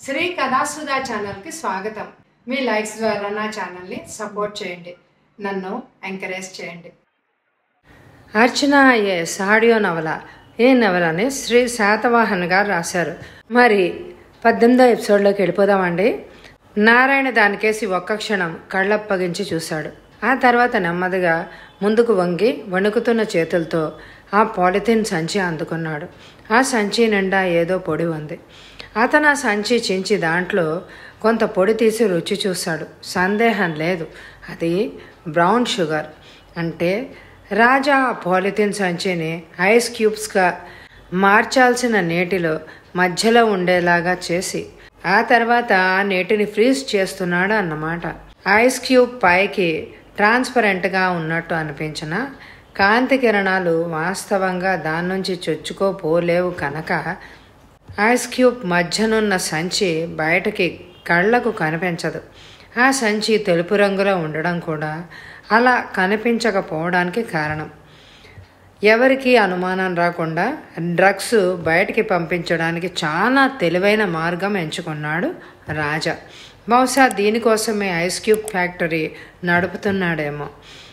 శ్రీ కథాసుధా ఛానల్కి స్వాగతం మీ లైక్స్ ద్వారా నా ఛానల్ని సపోర్ట్ చేయండి నన్ను ఎంకరేజ్ చేయండి అర్చన ఐఏఎస్ ఆడియో నవల ఈ నవలని శ్రీ శాతవాహన్ గారు రాశారు మరి పద్దెనిమిదో ఎపిసోడ్లోకి వెళ్ళిపోదామండి నారాయణ దానికేసి ఒక్క క్షణం కళ్ళప్పగించి చూశాడు ఆ తర్వాత నెమ్మదిగా ముందుకు వంగి వణుకుతున్న చేతులతో ఆ పాలిథిన్ సంచి అందుకున్నాడు ఆ సంచి నిండా ఏదో పొడి ఉంది అతను ఆ సంచి చించి దాంట్లో కొంత పొడి తీసి రుచి చూశాడు సందేహం లేదు అది బ్రౌన్ షుగర్ అంటే రాజా ఆ పాలిథిన్ సంచిని ఐస్ క్యూబ్స్గా మార్చాల్సిన నీటిలో మధ్యలో ఉండేలాగా చేసి ఆ తర్వాత ఆ నీటిని ఫ్రీజ్ చేస్తున్నాడు అన్నమాట ఐస్ క్యూబ్ పైకి ట్రాన్స్పరెంట్గా ఉన్నట్టు అనిపించిన కాంతి కిరణాలు వాస్తవంగా దాని నుంచి చొచ్చుకోపోలేవు కనుక ఐస్ క్యూబ్ మధ్యనున్న సంచి బయటకి కళ్ళకు కనిపించదు ఆ సంచి తెలుపు రంగులో ఉండడం కూడా అలా కనిపించకపోవడానికి కారణం ఎవరికి అనుమానం రాకుండా డ్రగ్స్ బయటికి పంపించడానికి చాలా తెలివైన మార్గం ఎంచుకున్నాడు రాజా బహుశా దీనికోసమే ఐస్ క్యూబ్ ఫ్యాక్టరీ నడుపుతున్నాడేమో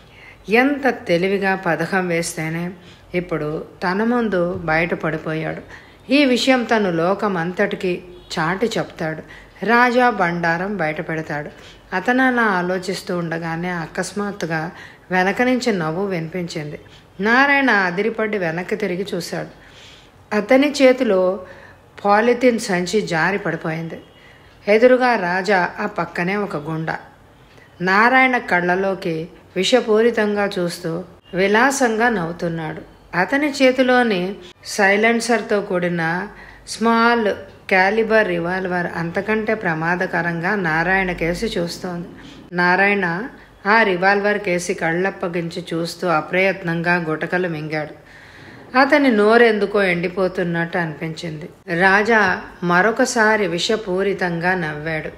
ఎంత తెలివిగా పథకం వేస్తేనే ఇప్పుడు తన ముందు బయటపడిపోయాడు ఈ విషయం తను లోకం అంతటికి చాటి చెప్తాడు రాజా బండారం బయట పెడతాడు అతను అలా ఆలోచిస్తూ ఉండగానే అకస్మాత్తుగా వెనక నుంచి నవ్వు వినిపించింది నారాయణ అదిరిపడి వెనక్కి తిరిగి చూశాడు అతని చేతిలో పాలిథిన్ సంచి జారి పడిపోయింది ఎదురుగా రాజా ఆ పక్కనే ఒక గుండ నారాయణ కళ్ళలోకి విషపూరితంగా చూస్తూ విలాసంగా నవ్వుతున్నాడు అతని చేతిలోని సైలెన్సర్తో కూడిన స్మాల్ క్యాలిబర్ రివాల్వర్ అంతకంటే ప్రమాదకరంగా నారాయణ కేసి చూస్తోంది నారాయణ ఆ రివాల్వర్ కేసి కళ్ళప్పగించి చూస్తూ అప్రయత్నంగా గుటకలు మింగాడు అతని నోరెందుకో ఎండిపోతున్నట్టు అనిపించింది రాజా మరొకసారి విషపూరితంగా నవ్వాడు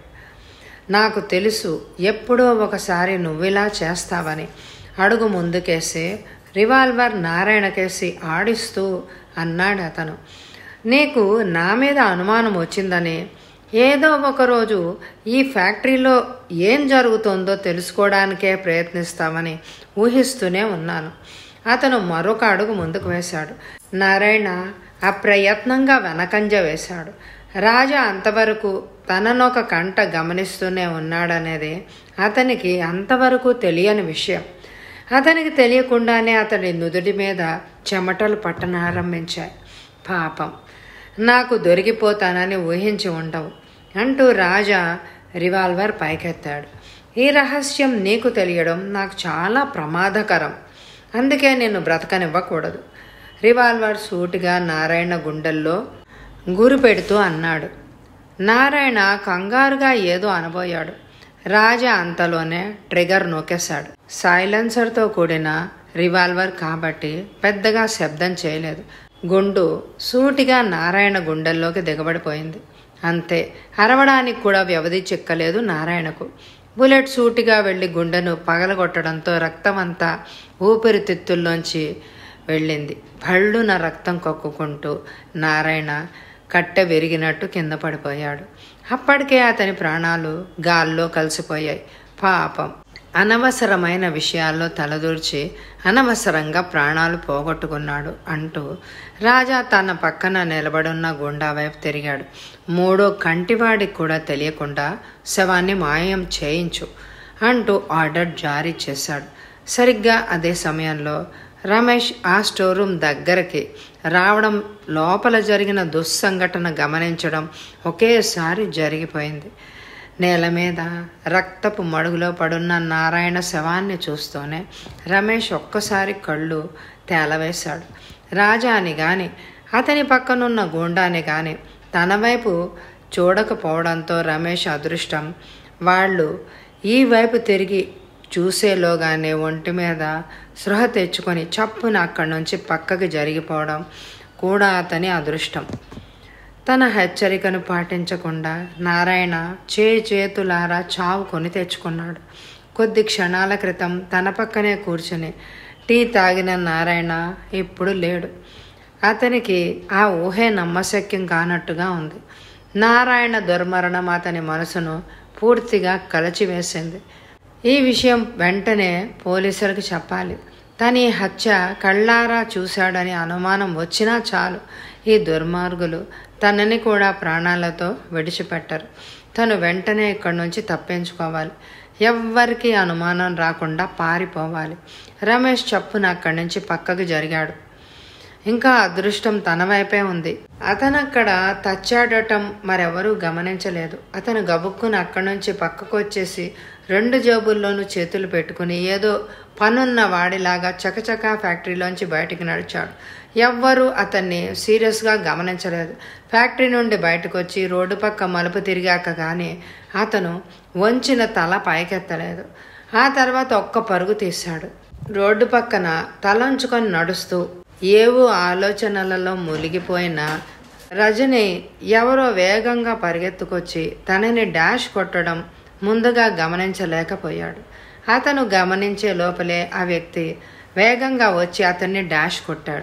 నాకు తెలుసు ఎప్పుడో ఒకసారి నువ్విలా చేస్తావని అడుగు ముందుకేసి రివాల్వర్ నారాయణకేసి ఆడిస్తూ అన్నాడు అతను నీకు నా మీద అనుమానం వచ్చిందని ఏదో ఒకరోజు ఈ ఫ్యాక్టరీలో ఏం జరుగుతుందో తెలుసుకోవడానికే ప్రయత్నిస్తామని ఊహిస్తూనే ఉన్నాను అతను మరొక అడుగు ముందుకు వేశాడు నారాయణ అప్రయత్నంగా వెనకంజ వేశాడు రాజా అంతవరకు తననొక కంట గమనిస్తూనే ఉన్నాడనేది అతనికి అంతవరకు తెలియని విషయం అతనికి తెలియకుండానే అతడి నుదుటి మీద చెమటలు పట్టనారంభించాయి పాపం నాకు దొరికిపోతానని ఊహించి ఉండవు అంటూ రాజా రివాల్వర్ పైకెత్తాడు ఈ రహస్యం నీకు తెలియడం నాకు చాలా ప్రమాదకరం అందుకే నేను బ్రతకనివ్వకూడదు రివాల్వర్ సూటిగా నారాయణ గుండెల్లో గురి పెడుతూ అన్నాడు నారాయణ కంగారుగా ఏదో అనబోయాడు రాజా అంతలోనే ట్రిగర్ నొక్కేశాడు సైలెన్సర్తో కూడిన రివాల్వర్ కాబట్టి పెద్దగా శబ్దం చేయలేదు గుండు సూటిగా నారాయణ గుండెల్లోకి దిగబడిపోయింది అంతే అరవడానికి కూడా వ్యవధి చిక్కలేదు నారాయణకు బుల్లెట్ సూటిగా వెళ్లి గుండెను పగలగొట్టడంతో రక్తం అంతా ఊపిరితిత్తుల్లోంచి వెళ్ళింది భళ్ళున రక్తం కక్కుకుంటూ నారాయణ కట్టె విరిగినట్టు కింద పడిపోయాడు అప్పటికే అతని ప్రాణాలు గాల్లో కలిసిపోయాయి పాపం అనవసరమైన విషయాల్లో తలదూర్చి అనవసరంగా ప్రాణాలు పోగొట్టుకున్నాడు అంటూ రాజా తన పక్కన నిలబడున్న గుండా వైపు తిరిగాడు మూడో కంటివాడికి కూడా తెలియకుండా శవాన్ని మాయం చేయించు అంటూ ఆర్డర్ జారీ చేశాడు సరిగ్గా అదే సమయంలో రమేష్ ఆ స్టోర్ రూమ్ దగ్గరికి రావడం లోపల జరిగిన దుస్సంఘటన గమనించడం ఒకేసారి జరిగిపోయింది నేల మీద రక్తపు మడుగులో పడున్న నారాయణ శవాన్ని చూస్తూనే రమేష్ ఒక్కసారి కళ్ళు తేలవేశాడు రాజా అని గాని అతని పక్కనున్న గూండాని గాని తన వైపు చూడకపోవడంతో రమేష్ అదృష్టం వాళ్ళు ఈ వైపు తిరిగి చూసేలోగానే ఒంటి మీద సృహ తెచ్చుకొని చప్పున అక్కడి నుంచి పక్కకి జరిగిపోవడం కూడా అతని అదృష్టం తన హెచ్చరికను పాటించకుండా నారాయణ చే చేతులారా చావు కొని తెచ్చుకున్నాడు కొద్ది క్షణాల క్రితం తన పక్కనే కూర్చుని టీ తాగిన నారాయణ ఇప్పుడు లేడు అతనికి ఆ ఊహే నమ్మశక్యం కానట్టుగా ఉంది నారాయణ దుర్మరణం అతని మనసును పూర్తిగా కలచివేసింది ఈ విషయం వెంటనే పోలీసులకు చెప్పాలి తన ఈ హత్య కళ్ళారా చూశాడని అనుమానం వచ్చినా చాలు ఈ దుర్మార్గులు తనని కూడా ప్రాణాలతో విడిచిపెట్టరు తను వెంటనే ఇక్కడి నుంచి తప్పించుకోవాలి ఎవ్వరికీ అనుమానం రాకుండా పారిపోవాలి రమేష్ చప్పున అక్కడి నుంచి పక్కకు జరిగాడు ఇంకా అదృష్టం తన వైపే ఉంది అతను అక్కడ తచ్చాడటం మరెవరూ గమనించలేదు అతను గబుక్కుని అక్కడి నుంచి పక్కకు వచ్చేసి రెండు జేబుల్లోనూ చేతులు పెట్టుకుని ఏదో పనున్న వాడిలాగా చకచకా ఫ్యాక్టరీలోంచి బయటికి నడిచాడు ఎవ్వరూ అతన్ని సీరియస్గా గమనించలేదు ఫ్యాక్టరీ నుండి బయటకు వచ్చి రోడ్డు పక్క మలుపు తిరిగాక కానీ అతను వంచిన తల పైకెత్తలేదు ఆ తర్వాత ఒక్క పరుగు తీశాడు రోడ్డు పక్కన తలంచుకొని నడుస్తూ ఏవో ఆలోచనలలో మునిగిపోయిన రజని ఎవరో వేగంగా పరిగెత్తుకొచ్చి తనని డాష్ కొట్టడం ముందుగా గమనించలేకపోయాడు అతను గమనించే లోపలే ఆ వ్యక్తి వేగంగా వచ్చి అతన్ని డాష్ కొట్టాడు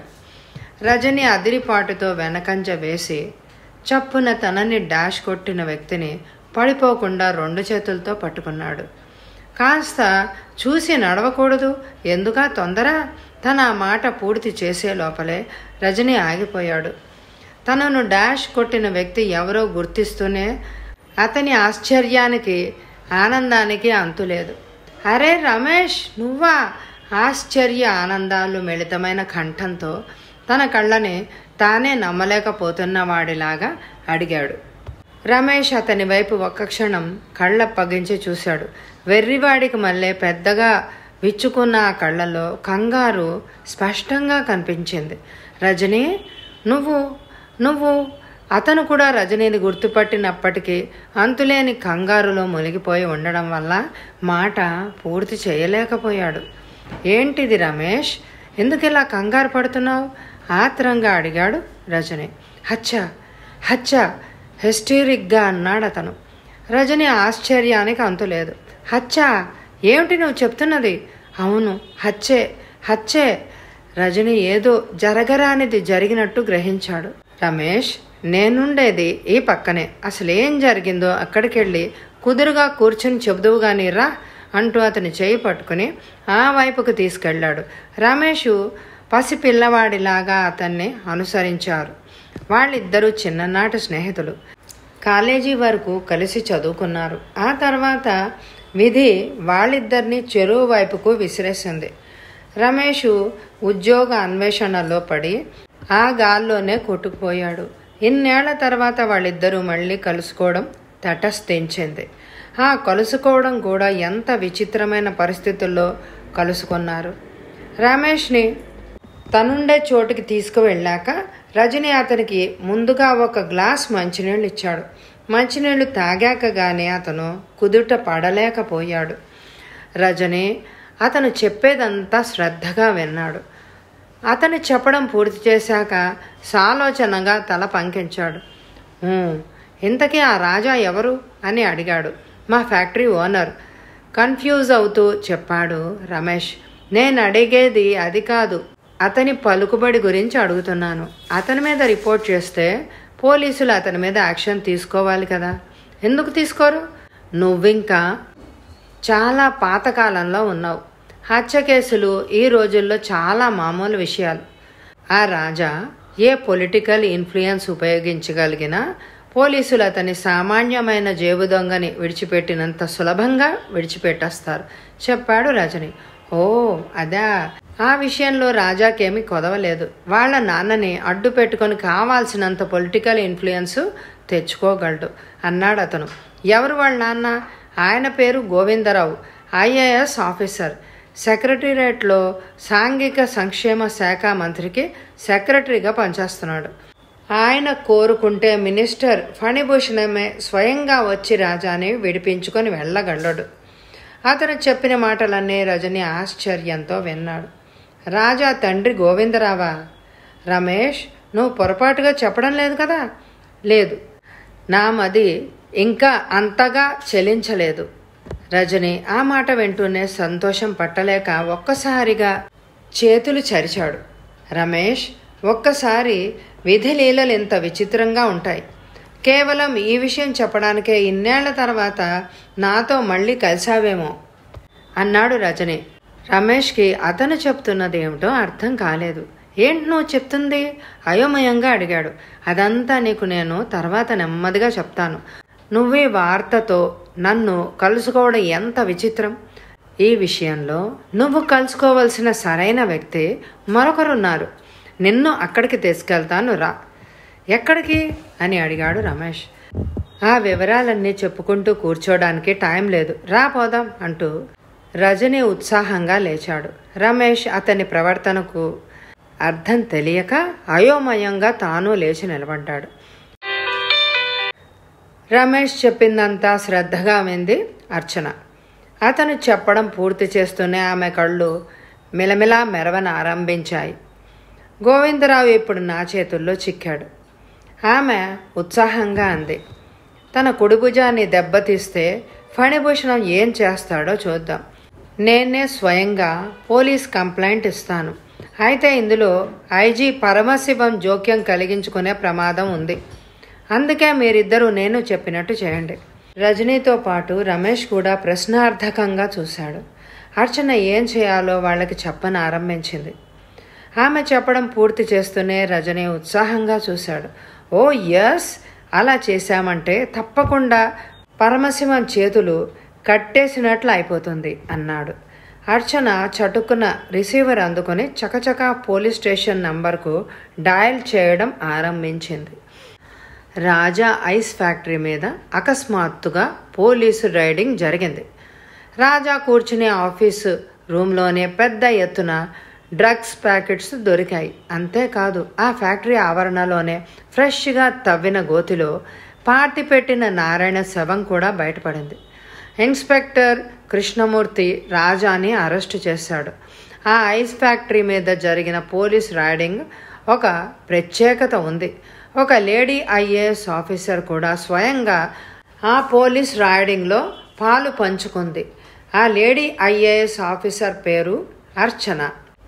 రజని అదిరిపాటుతో వెనకంజ వేసి చప్పున తనని డాష్ కొట్టిన వ్యక్తిని పడిపోకుండా రెండు చేతులతో పట్టుకున్నాడు కాస్త చూసి నడవకూడదు ఎందుకా తొందర తన ఆ మాట పూర్తి చేసే లోపలే రజని ఆగిపోయాడు తనను డాష్ కొట్టిన వ్యక్తి ఎవరో గుర్తిస్తూనే అతని ఆశ్చర్యానికి ఆనందానికి అంతులేదు అరే రమేష్ నువ్వా ఆశ్చర్య ఆనందాలు మిళితమైన కంఠంతో తన కళ్ళని తానే నమ్మలేకపోతున్న వాడిలాగా అడిగాడు రమేష్ అతని వైపు ఒక్క క్షణం కళ్ళప్పగించి చూశాడు వెర్రివాడికి మళ్ళీ పెద్దగా విచ్చుకున్న ఆ కళ్ళలో కంగారు స్పష్టంగా కనిపించింది రజనీ నువ్వు నువ్వు అతను కూడా రజనీని గుర్తుపట్టినప్పటికీ అంతులేని కంగారులో మునిగిపోయి ఉండడం వల్ల మాట పూర్తి చేయలేకపోయాడు ఏంటిది రమేష్ ఎందుకు ఇలా కంగారు పడుతున్నావు ఆత్రంగా అడిగాడు రజని హచ్చ హచ్చ హెస్టీరిక్గా అన్నాడు అతను రజని ఆశ్చర్యానికి అంతులేదు హచ్చా ఏమిటి నువ్వు చెప్తున్నది అవును హచ్చే హచ్చే రజని ఏదో జరగరానిది జరిగినట్టు గ్రహించాడు రమేష్ నేనుండేది ఈ పక్కనే అసలేం జరిగిందో అక్కడికెళ్ళి కుదురుగా కూర్చుని చెబుదువు గాని రా అంటూ అతని చేయి పట్టుకుని ఆ వైపుకు తీసుకెళ్ళాడు రమేషు పసిపిల్లవాడిలాగా అతన్ని అనుసరించారు వాళ్ళిద్దరూ చిన్ననాటి స్నేహితులు కాలేజీ వరకు కలిసి చదువుకున్నారు ఆ తర్వాత విధి వాళ్ళిద్దరిని చెరువు వైపుకు విసిరేసింది రమేషు ఉద్యోగ అన్వేషణలో పడి ఆ గాల్లోనే కొట్టుకుపోయాడు ఇన్నేళ్ల తర్వాత వాళ్ళిద్దరూ మళ్ళీ కలుసుకోవడం తటస్థించింది ఆ కలుసుకోవడం కూడా ఎంత విచిత్రమైన పరిస్థితుల్లో కలుసుకున్నారు రమేష్ని తనుండే చోటుకి తీసుకువెళ్ళాక రజని అతనికి ముందుగా ఒక గ్లాస్ మంచినీళ్ళు ఇచ్చాడు మంచినీళ్ళు తాగాక గానీ అతను కుదుట పడలేకపోయాడు రజని అతను చెప్పేదంతా శ్రద్ధగా విన్నాడు అతను చెప్పడం పూర్తి చేశాక సాలోచనగా తల పంకించాడు "ఊ, ఇంతకీ ఆ రాజా ఎవరు అని అడిగాడు మా ఫ్యాక్టరీ ఓనర్ కన్ఫ్యూజ్ అవుతూ చెప్పాడు రమేష్ నేను అడిగేది అది కాదు అతని పలుకుబడి గురించి అడుగుతున్నాను అతని మీద రిపోర్ట్ చేస్తే పోలీసులు అతని మీద యాక్షన్ తీసుకోవాలి కదా ఎందుకు తీసుకోరు నువ్వింకా చాలా పాతకాలంలో ఉన్నావు హత్య కేసులు ఈ రోజుల్లో చాలా మామూలు విషయాలు ఆ రాజా ఏ పొలిటికల్ ఇన్ఫ్లుయెన్స్ ఉపయోగించగలిగినా పోలీసులు అతని సామాన్యమైన జేబు దొంగని విడిచిపెట్టినంత సులభంగా విడిచిపెట్టేస్తారు చెప్పాడు రజని ఓ అదా ఆ విషయంలో రాజాకేమీ కొదవలేదు వాళ్ళ నాన్నని అడ్డు పెట్టుకొని కావాల్సినంత పొలిటికల్ ఇన్ఫ్లుయెన్స్ తెచ్చుకోగలడు అన్నాడు అతను ఎవరు వాళ్ళ నాన్న ఆయన పేరు గోవిందరావు ఐఏఎస్ ఆఫీసర్ సెక్రటేరియట్లో సాంఘిక సంక్షేమ శాఖ మంత్రికి సెక్రటరీగా పనిచేస్తున్నాడు ఆయన కోరుకుంటే మినిస్టర్ ఫణిభూషణమే స్వయంగా వచ్చి రాజాని విడిపించుకొని వెళ్ళగలడు అతను చెప్పిన మాటలన్నీ రజని ఆశ్చర్యంతో విన్నాడు రాజా తండ్రి గోవిందరావా రమేష్ నువ్వు పొరపాటుగా చెప్పడం లేదు కదా లేదు నా మది ఇంకా అంతగా చెలించలేదు రజని ఆ మాట వింటూనే సంతోషం పట్టలేక ఒక్కసారిగా చేతులు చరిచాడు రమేష్ ఒక్కసారి విధి లీలలు ఇంత విచిత్రంగా ఉంటాయి కేవలం ఈ విషయం చెప్పడానికే ఇన్నేళ్ల తర్వాత నాతో మళ్ళీ కలిసావేమో అన్నాడు రజని రమేష్కి అతను చెప్తున్నది ఏమిటో అర్థం కాలేదు ఏంటి నువ్వు చెప్తుంది అయోమయంగా అడిగాడు అదంతా నీకు నేను తర్వాత నెమ్మదిగా చెప్తాను నువ్వే వార్తతో నన్ను కలుసుకోవడం ఎంత విచిత్రం ఈ విషయంలో నువ్వు కలుసుకోవలసిన సరైన వ్యక్తి మరొకరున్నారు నిన్ను అక్కడికి తీసుకెళ్తాను రా ఎక్కడికి అని అడిగాడు రమేష్ ఆ వివరాలన్నీ చెప్పుకుంటూ కూర్చోడానికి టైం లేదు రా పోదాం అంటూ రజని ఉత్సాహంగా లేచాడు రమేష్ అతని ప్రవర్తనకు అర్థం తెలియక అయోమయంగా తాను లేచి నిలబడ్డాడు రమేష్ చెప్పిందంతా శ్రద్ధగా వింది అర్చన అతను చెప్పడం పూర్తి చేస్తూనే ఆమె కళ్ళు మిలమిలా మెరవన ఆరంభించాయి గోవిందరావు ఇప్పుడు నా చేతుల్లో చిక్కాడు ఆమె ఉత్సాహంగా అంది తన కుడిభుజాన్ని దెబ్బతీస్తే ఫణిభూషణం ఏం చేస్తాడో చూద్దాం నేనే స్వయంగా పోలీస్ కంప్లైంట్ ఇస్తాను అయితే ఇందులో ఐజీ పరమశివం జోక్యం కలిగించుకునే ప్రమాదం ఉంది అందుకే మీరిద్దరూ నేను చెప్పినట్టు చేయండి రజనీతో పాటు రమేష్ కూడా ప్రశ్నార్థకంగా చూశాడు అర్చన ఏం చేయాలో వాళ్ళకి చెప్పని ఆరంభించింది ఆమె చెప్పడం పూర్తి చేస్తూనే రజనీ ఉత్సాహంగా చూశాడు ఓ ఎస్ అలా చేశామంటే తప్పకుండా పరమశివం చేతులు కట్టేసినట్లు అయిపోతుంది అన్నాడు అర్చన చటుక్కున రిసీవర్ అందుకొని చకచకా పోలీస్ స్టేషన్ నంబర్కు డయల్ చేయడం ఆరంభించింది రాజా ఐస్ ఫ్యాక్టరీ మీద అకస్మాత్తుగా పోలీసు రైడింగ్ జరిగింది రాజా కూర్చునే ఆఫీసు రూమ్లోనే పెద్ద ఎత్తున డ్రగ్స్ ప్యాకెట్స్ దొరికాయి అంతేకాదు ఆ ఫ్యాక్టరీ ఆవరణలోనే ఫ్రెష్గా తవ్విన గోతిలో పాతిపెట్టిన నారాయణ శవం కూడా బయటపడింది ఇన్స్పెక్టర్ కృష్ణమూర్తి రాజాని అరెస్టు చేశాడు ఆ ఐస్ ఫ్యాక్టరీ మీద జరిగిన పోలీస్ రైడింగ్ ఒక ప్రత్యేకత ఉంది ఒక లేడీ ఐఏఎస్ ఆఫీసర్ కూడా స్వయంగా ఆ పోలీస్ రైడింగ్లో పాలు పంచుకుంది ఆ లేడీ ఐఏఎస్ ఆఫీసర్ పేరు అర్చన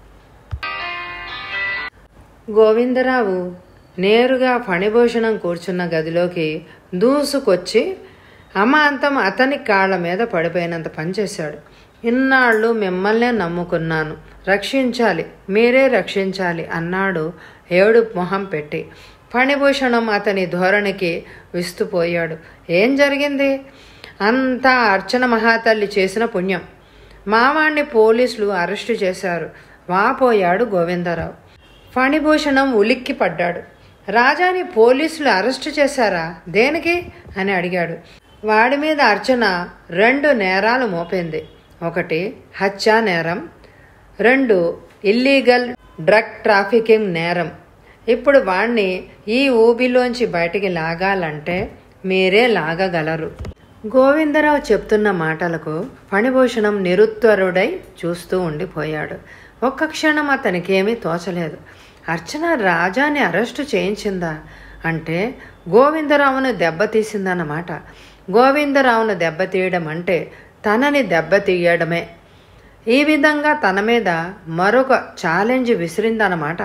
గోవిందరావు నేరుగా ఫణిభూషణం కూర్చున్న గదిలోకి దూసుకొచ్చి అమాంతం అతని కాళ్ళ మీద పడిపోయినంత పనిచేశాడు ఇన్నాళ్ళు మిమ్మల్నే నమ్ముకున్నాను రక్షించాలి మీరే రక్షించాలి అన్నాడు ఏడు మొహం పెట్టి ఫణిభూషణం అతని ధోరణికి విస్తుపోయాడు ఏం జరిగింది అంతా అర్చన మహాతల్లి చేసిన పుణ్యం మావాణ్ణి పోలీసులు అరెస్టు చేశారు వాపోయాడు గోవిందరావు ఫణిభూషణం ఉలిక్కి పడ్డాడు రాజాని పోలీసులు అరెస్టు చేశారా దేనికి అని అడిగాడు వాడి మీద అర్చన రెండు నేరాలు మోపింది ఒకటి హత్యా నేరం రెండు ఇల్లీగల్ డ్రగ్ ట్రాఫికింగ్ నేరం ఇప్పుడు వాణ్ణి ఈ ఊబిలోంచి బయటికి లాగాలంటే మీరే లాగగలరు గోవిందరావు చెప్తున్న మాటలకు ఫణిభూషణం నిరుత్తరుడై చూస్తూ ఉండిపోయాడు ఒక్క క్షణం అతనికేమీ తోచలేదు అర్చన రాజాని అరెస్టు చేయించిందా అంటే గోవిందరావును దెబ్బతీసిందన్నమాట గోవిందరావును దెబ్బతీయడం అంటే తనని దెబ్బతీయడమే ఈ విధంగా తన మీద మరొక ఛాలెంజ్ విసిరిందన్నమాట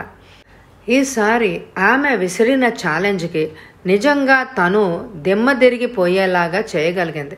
ఈసారి ఆమె విసిరిన ఛాలెంజ్కి నిజంగా తను దిమ్మ తిరిగిపోయేలాగా చేయగలిగింది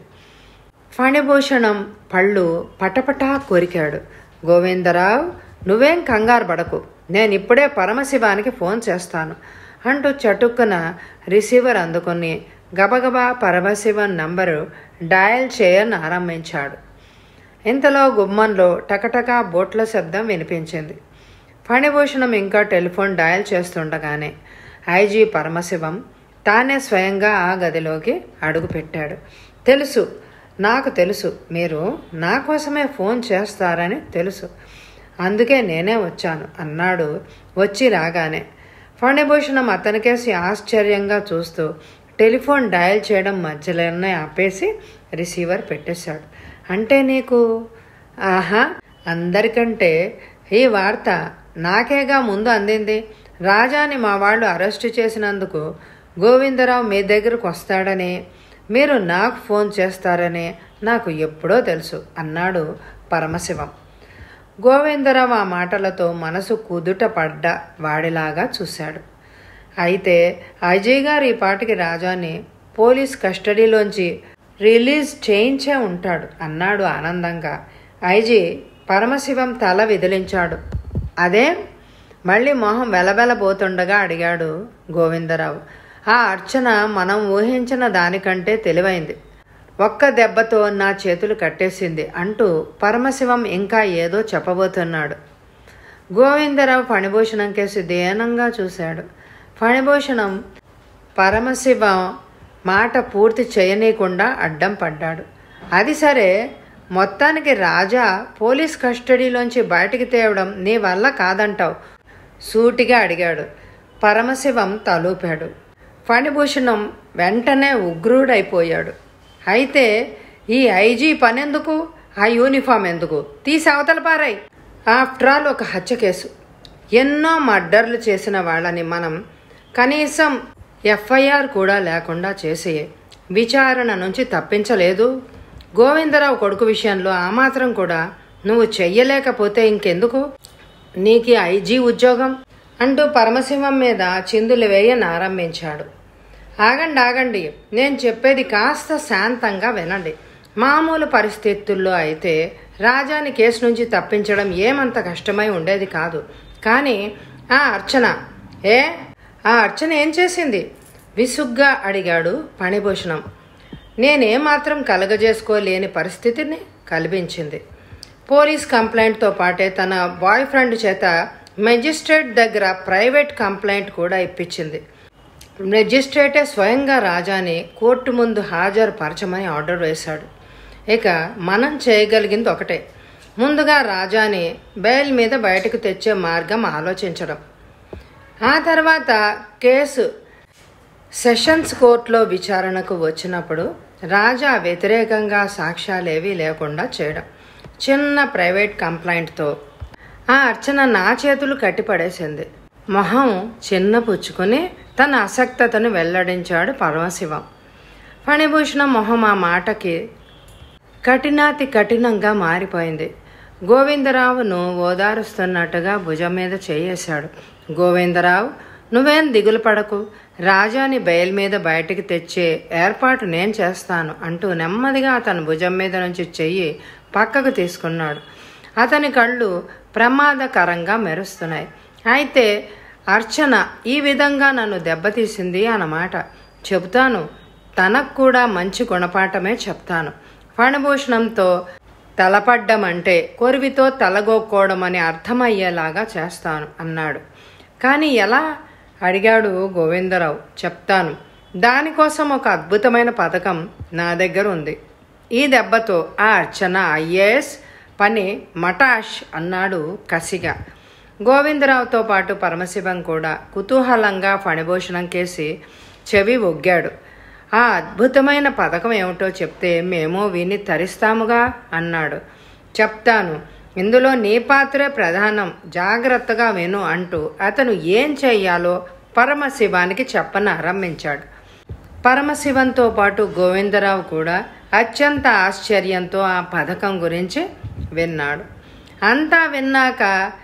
ఫణిభూషణం పళ్ళు పటపటా కొరికాడు గోవిందరావు నువ్వేం కంగారు పడకు నేను ఇప్పుడే పరమశివానికి ఫోన్ చేస్తాను అంటూ చటుక్కున రిసీవర్ అందుకొని గబగబా పరమశివన్ నంబరు డయల్ చేయని ఆరంభించాడు ఇంతలో గుమ్మంలో టకటకా బోట్ల శబ్దం వినిపించింది ఫణిభూషణం ఇంకా టెలిఫోన్ డయల్ చేస్తుండగానే ఐజీ పరమశివం తానే స్వయంగా ఆ గదిలోకి అడుగుపెట్టాడు తెలుసు నాకు తెలుసు మీరు నా కోసమే ఫోన్ చేస్తారని తెలుసు అందుకే నేనే వచ్చాను అన్నాడు వచ్చి రాగానే ఫణిభూషణం అతనికేసి ఆశ్చర్యంగా చూస్తూ టెలిఫోన్ డయల్ చేయడం మధ్యలోనే ఆపేసి రిసీవర్ పెట్టేశాడు అంటే నీకు ఆహా అందరికంటే ఈ వార్త నాకేగా ముందు అందింది రాజాని మా వాళ్ళు అరెస్టు చేసినందుకు గోవిందరావు మీ దగ్గరకు వస్తాడని మీరు నాకు ఫోన్ చేస్తారని నాకు ఎప్పుడో తెలుసు అన్నాడు పరమశివం గోవిందరావు ఆ మాటలతో మనసు కుదుట పడ్డ వాడిలాగా చూశాడు అయితే అజయ్ గారు ఈ పాటికి రాజాని పోలీస్ కస్టడీలోంచి రిలీజ్ చేయించే ఉంటాడు అన్నాడు ఆనందంగా ఐజీ పరమశివం తల విదిలించాడు అదే మళ్ళీ మొహం వెలవెలబోతుండగా అడిగాడు గోవిందరావు ఆ అర్చన మనం ఊహించిన దానికంటే తెలివైంది ఒక్క దెబ్బతో నా చేతులు కట్టేసింది అంటూ పరమశివం ఇంకా ఏదో చెప్పబోతున్నాడు గోవిందరావు ఫణిభూషణం కేసి దీనంగా చూశాడు ఫణిభూషణం పరమశివం మాట పూర్తి చేయనీయకుండా అడ్డం పడ్డాడు అది సరే మొత్తానికి రాజా పోలీస్ కస్టడీలోంచి బయటికి తేవడం నీ వల్ల కాదంటావు సూటిగా అడిగాడు పరమశివం తలూపాడు ఫణిభూషణం వెంటనే ఉగ్రుడైపోయాడు అయితే ఈ ఐజీ పనెందుకు ఆ యూనిఫామ్ ఎందుకు తీసి అవతల పారాయి ఆఫ్టర్ ఆల్ ఒక హత్య కేసు ఎన్నో మర్డర్లు చేసిన వాళ్ళని మనం కనీసం ఎఫ్ఐఆర్ కూడా లేకుండా చేసి విచారణ నుంచి తప్పించలేదు గోవిందరావు కొడుకు విషయంలో ఆ మాత్రం కూడా నువ్వు చెయ్యలేకపోతే ఇంకెందుకు నీకు ఈ ఐజీ ఉద్యోగం అంటూ పరమశివం మీద చిందులు వేయనారంభించాడు ఆగండి ఆగండి నేను చెప్పేది కాస్త శాంతంగా వినండి మామూలు పరిస్థితుల్లో అయితే రాజాని కేసు నుంచి తప్పించడం ఏమంత కష్టమై ఉండేది కాదు కానీ ఆ అర్చన ఏ ఆ అర్చన ఏం చేసింది విసుగ్గా అడిగాడు పణిభూషణం నేనేమాత్రం కలగజేసుకోలేని పరిస్థితిని కల్పించింది పోలీస్ కంప్లైంట్తో పాటే తన బాయ్ ఫ్రెండ్ చేత మెజిస్ట్రేట్ దగ్గర ప్రైవేట్ కంప్లైంట్ కూడా ఇప్పించింది మెజిస్ట్రేటే స్వయంగా రాజాని కోర్టు ముందు హాజరు పరచమని ఆర్డర్ వేశాడు ఇక మనం చేయగలిగింది ఒకటే ముందుగా రాజాని బెయిల్ మీద బయటకు తెచ్చే మార్గం ఆలోచించడం ఆ తర్వాత కేసు సెషన్స్ కోర్టులో విచారణకు వచ్చినప్పుడు రాజా వ్యతిరేకంగా సాక్ష్యాలేవీ లేకుండా చేయడం చిన్న ప్రైవేట్ కంప్లైంట్తో ఆ అర్చన నా చేతులు కట్టిపడేసింది మొహం చిన్న పుచ్చుకొని తన అసక్తతను వెల్లడించాడు పరమశివం ఫణిభూషణ మొహం ఆ మాటకి కఠినాతి కఠినంగా మారిపోయింది గోవిందరావును ఓదారుస్తున్నట్టుగా భుజం మీద చేయేశాడు గోవిందరావు నువ్వేం దిగులు పడకు రాజాని బయలు మీద బయటికి తెచ్చే ఏర్పాటు నేను చేస్తాను అంటూ నెమ్మదిగా అతని భుజం మీద నుంచి చెయ్యి పక్కకు తీసుకున్నాడు అతని కళ్ళు ప్రమాదకరంగా మెరుస్తున్నాయి అయితే అర్చన ఈ విధంగా నన్ను దెబ్బతీసింది అన్నమాట చెబుతాను తనకు కూడా మంచి గుణపాఠమే చెప్తాను ఫణభూషణంతో తలపడ్డం అంటే కొరివితో తలగొక్కోవడం అని అర్థమయ్యేలాగా చేస్తాను అన్నాడు కానీ ఎలా అడిగాడు గోవిందరావు చెప్తాను దానికోసం ఒక అద్భుతమైన పథకం నా దగ్గర ఉంది ఈ దెబ్బతో ఆ అర్చన ఐఏఎస్ పని మటాష్ అన్నాడు కసిగా గోవిందరావుతో పాటు పరమశివం కూడా కుతూహలంగా ఫణిభూషణం కేసి చెవి ఒగ్గాడు ఆ అద్భుతమైన పథకం ఏమిటో చెప్తే మేము విని తరిస్తాముగా అన్నాడు చెప్తాను ఇందులో నీ పాత్రే ప్రధానం జాగ్రత్తగా విను అంటూ అతను ఏం చెయ్యాలో పరమశివానికి చెప్పన ఆరంభించాడు పరమశివంతో పాటు గోవిందరావు కూడా అత్యంత ఆశ్చర్యంతో ఆ పథకం గురించి విన్నాడు అంతా విన్నాక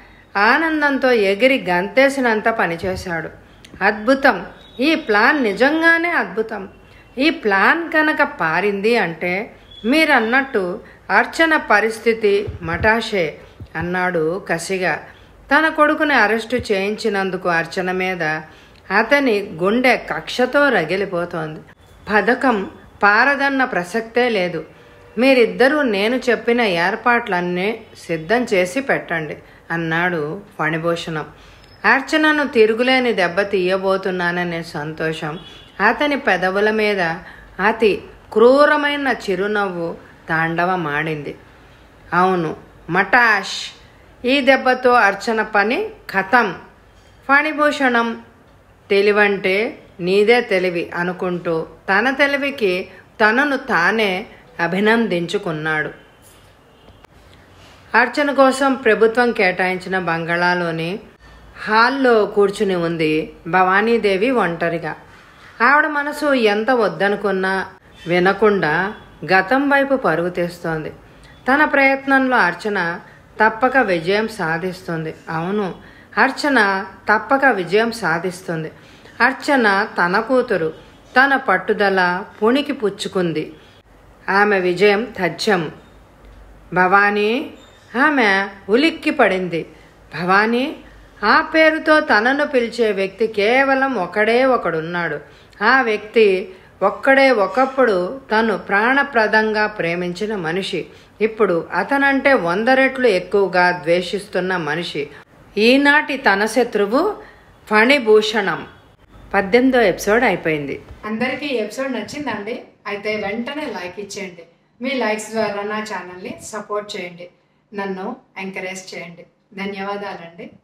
ఆనందంతో ఎగిరి గంతేసినంత పనిచేశాడు అద్భుతం ఈ ప్లాన్ నిజంగానే అద్భుతం ఈ ప్లాన్ కనుక పారింది అంటే మీరన్నట్టు అర్చన పరిస్థితి మటాషే అన్నాడు కసిగా తన కొడుకుని అరెస్టు చేయించినందుకు అర్చన మీద అతని గుండె కక్షతో రగిలిపోతోంది పథకం పారదన్న ప్రసక్తే లేదు మీరిద్దరూ నేను చెప్పిన ఏర్పాట్లన్నీ సిద్ధం చేసి పెట్టండి అన్నాడు ఫణిభూషణం అర్చనను తిరుగులేని దెబ్బ తీయబోతున్నాననే సంతోషం అతని పెదవుల మీద అతి క్రూరమైన చిరునవ్వు తాండవమాడింది అవును మటాష్ ఈ దెబ్బతో అర్చన పని ఖతం ఫణిభూషణం తెలివంటే నీదే తెలివి అనుకుంటూ తన తెలివికి తనను తానే అభినందించుకున్నాడు అర్చన కోసం ప్రభుత్వం కేటాయించిన బంగళాలోని హాల్లో కూర్చుని ఉంది భవానీదేవి ఒంటరిగా ఆవిడ మనసు ఎంత వద్దనుకున్నా వినకుండా గతం వైపు పరుగు తీస్తోంది తన ప్రయత్నంలో అర్చన తప్పక విజయం సాధిస్తుంది అవును అర్చన తప్పక విజయం సాధిస్తుంది అర్చన తన కూతురు తన పట్టుదల పుణికి పుచ్చుకుంది ఆమె విజయం తథ్యం భవానీ ఆమె ఉలిక్కి పడింది భవానీ ఆ పేరుతో తనను పిలిచే వ్యక్తి కేవలం ఒకడే ఒకడున్నాడు ఆ వ్యక్తి ఒక్కడే ఒకప్పుడు తను ప్రాణప్రదంగా ప్రేమించిన మనిషి ఇప్పుడు అతనంటే వంద రెట్లు ఎక్కువగా ద్వేషిస్తున్న మనిషి ఈనాటి తన శత్రువు ఫణిభూషణం పద్దెనిమిదో ఎపిసోడ్ అయిపోయింది అందరికీ ఈ ఎపిసోడ్ నచ్చిందండి అయితే వెంటనే లైక్ ఇచ్చేయండి మీ లైక్స్ ద్వారా నా ఛానల్ని సపోర్ట్ చేయండి నన్ను ఎంకరేజ్ చేయండి ధన్యవాదాలండి